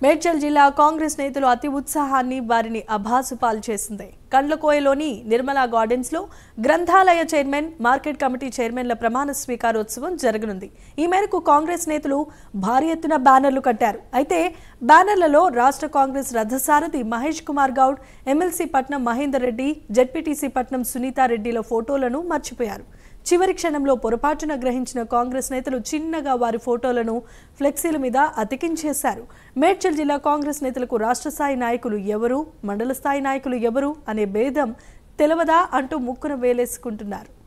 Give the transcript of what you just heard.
మేడ్చల్ జిల్లా కాంగ్రెస్ నేతలు అతి ఉత్సాహాన్ని వారిని అభాసుపాలు చేసింది కండ్లకోయలోని నిర్మలా గార్డెన్స్ లో గ్రంథాలయ చైర్మన్ మార్కెట్ కమిటీ చైర్మన్ల ప్రమాణ స్వీకారోత్సవం జరగనుంది ఈ మేరకు కాంగ్రెస్ నేతలు భారీ ఎత్తున బ్యానర్లు కట్టారు అయితే బ్యానర్లలో రాష్ట్ర కాంగ్రెస్ రథసారథి మహేష్ కుమార్ గౌడ్ ఎమ్మెల్సీ పట్నం మహేందర్ రెడ్డి జెడ్పీటీసీ పట్నం సునీతారెడ్డిల ఫోటోలను మర్చిపోయారు చివరి క్షణంలో పొరపాటున గ్రహించిన కాంగ్రెస్ నేతలు చిన్నగా వారి ఫోటోలను ఫ్లెక్సీల మీద అతికించేశారు మేడ్చల్ జిల్లా కాంగ్రెస్ నేతలకు రాష్ట్ర స్థాయి నాయకులు ఎవరు మండల స్థాయి నాయకులు ఎవరు అనే భేదం తెలవదా అంటూ ముక్కున వేలేసుకుంటున్నారు